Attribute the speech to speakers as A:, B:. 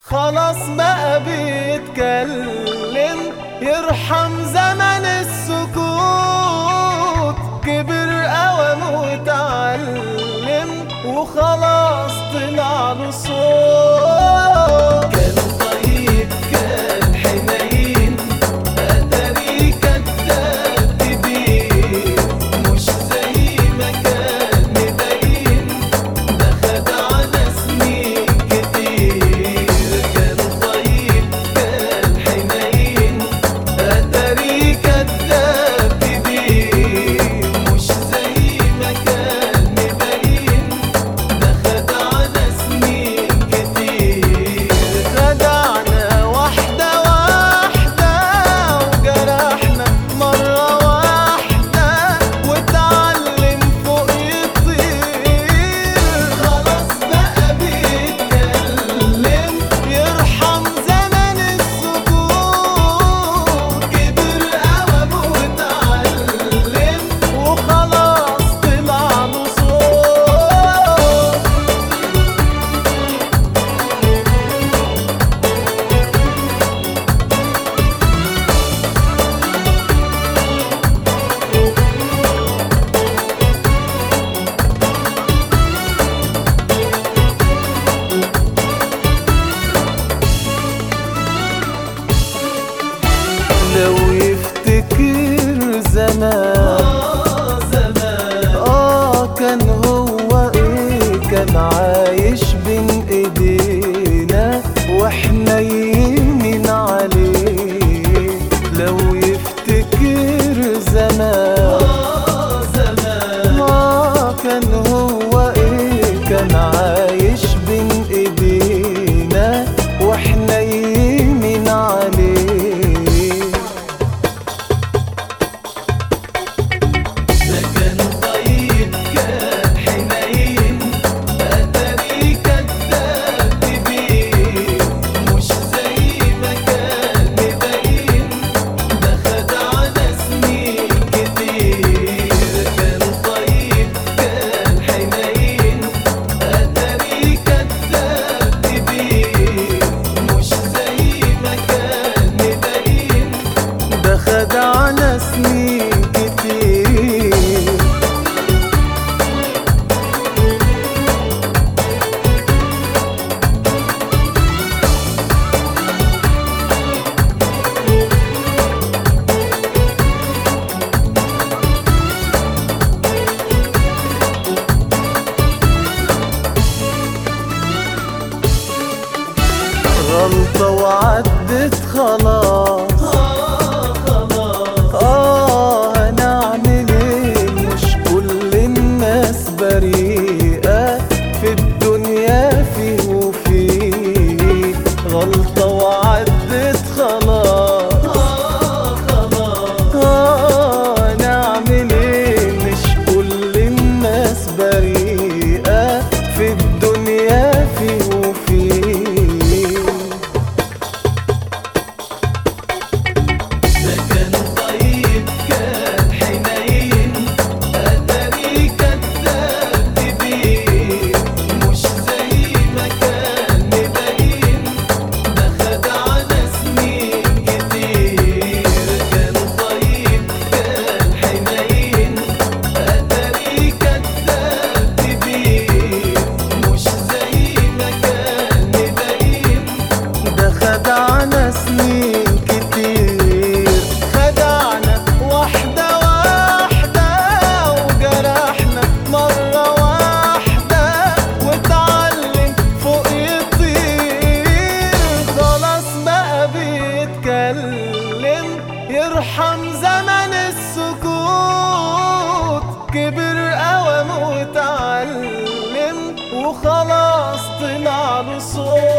A: خلاص بقى بيتكلم يرحم زمن السكوت كبر قوم وتعلم وخلاص طلع له صوت كان طيب كان حنين أدري كداب كبير مش زي ما كان مبين ده خد على سنين كتير كان طيب كان حنين أدري كداب كبير مش زي ما كان مبين ده خد على سنين كتير خدعنا واحدة واحدة وجرحنا مرة واحدة واتعلم فوق يطير خلاص بقى بيتكلم يرحم زمن السكوت كبر قوم واتعلم وخلاص طلع له صوت لو يفتكر زمان اه كان هو ايه كان عايش بين ايدينا واحنا يمين عليه لو يفتكر زمان اه كان هو ايه كان عايش بين ايدينا واحنا يمين عليه ده كان طيب كان حنين أدري كداب كبير مش زي ما كان مبين ده خد على سنين كتير كان طيب كان حنين أدري كداب كبير مش زي ما كان مبين ده خد على سنين كتير غلطة وعدت خلاص آه هنعمل ايه مش كل الناس بريئة في الدنيا فيه وفيه غلطة وعدت خلاص آه نعمل ايه مش كل الناس بريئة في الدنيا فيه وفيه ده كان طيب كان حنين أدري كداب كبير مش زي ما كان مبين ده خد على سنين كتير كان طيب كان حنين أدري كداب كبير مش زي ما كان مبين ده خدعنا سنين كتير خدعنا واحدة واحدة وجرحنا مرة واحدة واتعلم فوق يطير خلاص بقى بيتكلم يرحم زمن السكوت كبر قوم وتعلم وخلاص طلع له صوت